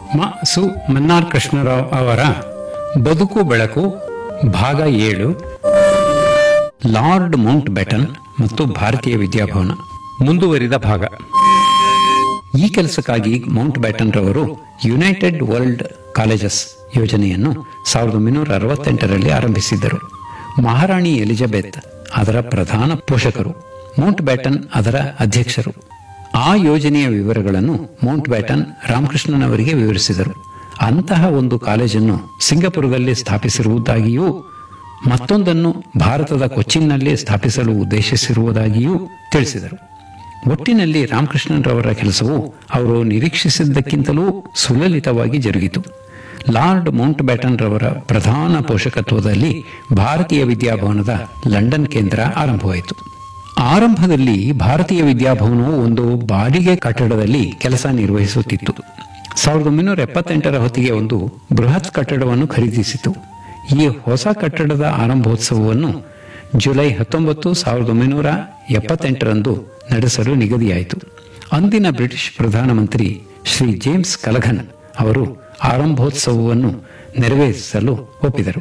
ಮ ಸು ಮನ್ನಾರ್ ಕೃಷ್ಣರಾವ್ ಅವರ ಬದುಕು ಬೆಳಕು ಭಾಗ ಏಳು ಲಾರ್ಡ್ ಮೌಂಟ್ ಬೆಟನ್ ಮತ್ತು ಭಾರತೀಯ ವಿದ್ಯಾಭವನ ಮುಂದುವರಿದ ಭಾಗ ಈ ಕೆಲಸಕ್ಕಾಗಿ ಮೌಂಟ್ ಬ್ಯಾಟನ್ ರವರು ಯುನೈಟೆಡ್ ವರ್ಲ್ಡ್ ಕಾಲೇಜಸ್ ಯೋಜನೆಯನ್ನು ಸಾವಿರದ ಒಂಬೈನೂರ ಅರವತ್ತೆಂಟರಲ್ಲಿ ಆರಂಭಿಸಿದ್ದರು ಮಹಾರಾಣಿ ಎಲಿಜಬೆತ್ ಅದರ ಪ್ರಧಾನ ಪೋಷಕರು ಮೌಂಟ್ ಬ್ಯಾಟನ್ ಅದರ ಅಧ್ಯಕ್ಷರು ಆ ಯೋಜನೆಯ ವಿವರಗಳನ್ನು ಮೌಂಟ್ ಬ್ಯಾಟನ್ ರಾಮಕೃಷ್ಣನ್ ಅವರಿಗೆ ವಿವರಿಸಿದರು ಅಂತಹ ಒಂದು ಕಾಲೇಜನ್ನು ಸಿಂಗಪುರದಲ್ಲಿ ಸ್ಥಾಪಿಸಿರುವುದಾಗಿಯೂ ಮತ್ತೊಂದನ್ನು ಭಾರತದ ಕೊಚ್ಚಿನ್ನಲ್ಲಿ ಸ್ಥಾಪಿಸಲು ಉದ್ದೇಶಿಸಿರುವುದಾಗಿಯೂ ತಿಳಿಸಿದರು ಒಟ್ಟಿನಲ್ಲಿ ರಾಮಕೃಷ್ಣನ್ರವರ ಕೆಲಸವು ಅವರು ನಿರೀಕ್ಷಿಸಿದ್ದಕ್ಕಿಂತಲೂ ಸುಲಲಿತವಾಗಿ ಜರುಗಿತು ಲಾರ್ಡ್ ಮೌಂಟ್ ಬ್ಯಾಟನ್ ರವರ ಪ್ರಧಾನ ಪೋಷಕತ್ವದಲ್ಲಿ ಭಾರತೀಯ ವಿದ್ಯಾಭವನದ ಲಂಡನ್ ಕೇಂದ್ರ ಆರಂಭವಾಯಿತು ಆರಂಭದಲ್ಲಿ ಭಾರತೀಯ ವಿದ್ಯಾಭವನವು ಒಂದು ಬಾಡಿಗೆ ಕಟ್ಟಡದಲ್ಲಿ ಕೆಲಸ ನಿರ್ವಹಿಸುತ್ತಿತ್ತು ಸಾವಿರದ ಒಂಬೈನೂರ ಎಪ್ಪತ್ತೆಂಟರ ಹೊತ್ತಿಗೆ ಒಂದು ಬೃಹತ್ ಕಟ್ಟಡವನ್ನು ಖರೀದಿಸಿತು ಈ ಹೊಸ ಕಟ್ಟಡದ ಆರಂಭೋತ್ಸವವನ್ನು ಜುಲೈ ಹತ್ತೊಂಬತ್ತು ಸಾವಿರದ ಒಂಬೈನೂರ ಎಪ್ಪತ್ತೆಂಟರಂದು ನಡೆಸಲು ನಿಗದಿಯಾಯಿತು ಅಂದಿನ ಬ್ರಿಟಿಷ್ ಪ್ರಧಾನಮಂತ್ರಿ ಶ್ರೀ ಜೇಮ್ಸ್ ಕಲಘನ್ ಅವರು ಆರಂಭೋತ್ಸವವನ್ನು ನೆರವೇರಿಸಲು ಒಪ್ಪಿದರು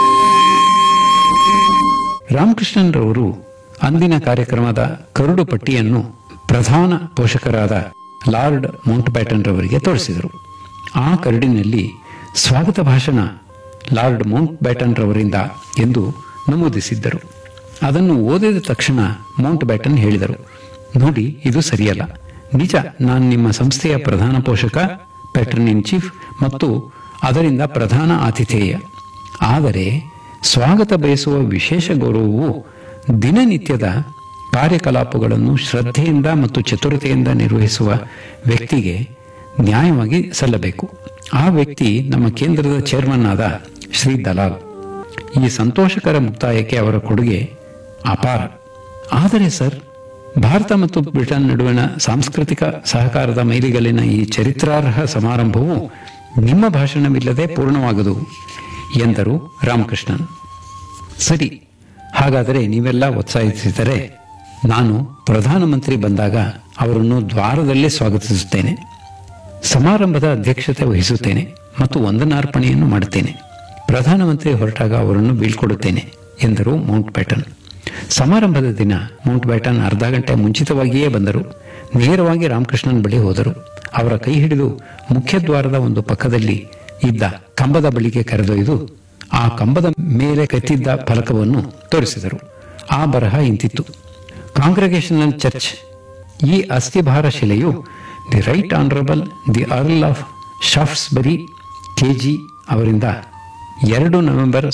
ರಾಮಕೃಷ್ಣನ್ ರವರು ಅಂದಿನ ಕಾರ್ಯಕ್ರಮದ ಕರಡು ಪಟ್ಟಿಯನ್ನು ಪ್ರಧಾನ ಪೋಷಕರಾದ ಲಾರ್ಡ್ ಮೌಂಟ್ ಬ್ಯಾಟನ್ ರವರಿಗೆ ತೋರಿಸಿದರು ಆ ಕರಡಿನಲ್ಲಿ ಸ್ವಾಗತ ಭಾಷಣ ಲಾರ್ಡ್ ಮೌಂಟ್ ಬ್ಯಾಟನ್ ರವರಿಂದ ಎಂದು ನಮೂದಿಸಿದ್ದರು ಅದನ್ನು ಓದಿದ ತಕ್ಷಣ ಮೌಂಟ್ ಬ್ಯಾಟನ್ ಹೇಳಿದರು ನೋಡಿ ಇದು ಸರಿಯಲ್ಲ ನಿಜ ನಾನು ನಿಮ್ಮ ಸಂಸ್ಥೆಯ ಪ್ರಧಾನ ಪೋಷಕ ಪ್ಯಾಟ್ರನ್ ಇನ್ ಚೀಫ್ ಮತ್ತು ಅದರಿಂದ ಪ್ರಧಾನ ಆತಿಥೇಯ ಆದರೆ ಸ್ವಾಗತ ಬಯಸುವ ವಿಶೇಷ ಗೌರವವು ದಿನನಿತ್ಯದ ಕಾರ್ಯಕಲಾಪಗಳನ್ನು ಶ್ರದ್ಧೆಯಿಂದ ಮತ್ತು ಚತುರತೆಯಿಂದ ನಿರ್ವಹಿಸುವ ವ್ಯಕ್ತಿಗೆ ನ್ಯಾಯವಾಗಿ ಸಲ್ಲಬೇಕು ಆ ವ್ಯಕ್ತಿ ನಮ್ಮ ಕೇಂದ್ರದ ಚೇರ್ಮನ್ ಆದ ಶ್ರೀ ದಲಾಲ್ ಈ ಸಂತೋಷಕರ ಮುಕ್ತಾಯಕ್ಕೆ ಅವರ ಕೊಡುಗೆ ಅಪಾರ ಆದರೆ ಸರ್ ಭಾರತ ಮತ್ತು ಬ್ರಿಟನ್ ನಡುವಿನ ಸಾಂಸ್ಕೃತಿಕ ಸಹಕಾರದ ಮೈಲಿಗಲ್ಲಿನ ಈ ಚರಿತ್ರಾರ್ಹ ಸಮಾರಂಭವು ನಿಮ್ಮ ಭಾಷಣವಿಲ್ಲದೆ ಪೂರ್ಣವಾಗದು ಎಂದರು ರಾಮಕೃಷ್ಣನ್ ಸರಿ ಹಾಗಾದರೆ ನೀವೆಲ್ಲ ಒತ್ತಾಯಿಸಿದರೆ ನಾನು ಪ್ರಧಾನಮಂತ್ರಿ ಬಂದಾಗ ಅವರನ್ನು ದ್ವಾರದಲ್ಲೇ ಸ್ವಾಗತಿಸುತ್ತೇನೆ ಸಮಾರಂಭದ ಅಧ್ಯಕ್ಷತೆ ವಹಿಸುತ್ತೇನೆ ಮತ್ತು ವಂದನಾರ್ಪಣೆಯನ್ನು ಮಾಡುತ್ತೇನೆ ಪ್ರಧಾನಮಂತ್ರಿ ಹೊರಟಾಗ ಅವರನ್ನು ಬೀಳ್ಕೊಡುತ್ತೇನೆ ಎಂದರು ಮೌಂಟ್ ಬ್ಯಾಟನ್ ಸಮಾರಂಭದ ದಿನ ಮೌಂಟ್ ಬ್ಯಾಟನ್ ಅರ್ಧ ಗಂಟೆ ಮುಂಚಿತವಾಗಿಯೇ ಬಂದರು ನೇರವಾಗಿ ರಾಮಕೃಷ್ಣನ್ ಬಳಿ ಹೋದರು ಅವರ ಕೈ ಹಿಡಿದು ಮುಖ್ಯದ್ವಾರದ ಒಂದು ಪಕ್ಕದಲ್ಲಿ ಇದ್ದ ಕಂಬದ ಬಳಿಗೆ ಕರೆದೊಯ್ದು ಆ ಕಂಬದ ಮೇಲೆ ಕತ್ತಿದ್ದ ಫಲಕವನ್ನು ತೋರಿಸಿದರು ಆ ಬರಹ ಇಂತಿತ್ತು ಕಾಂಗ್ರೆಗೇಷನಲ್ ಚರ್ಚ್ ಈ ಅಸ್ಥಿಭಾರ ಶಿಲೆಯು the right honourable the earl of Shaftesbury KG ಅವರಿಂದ ಎರಡು ನವೆಂಬರ್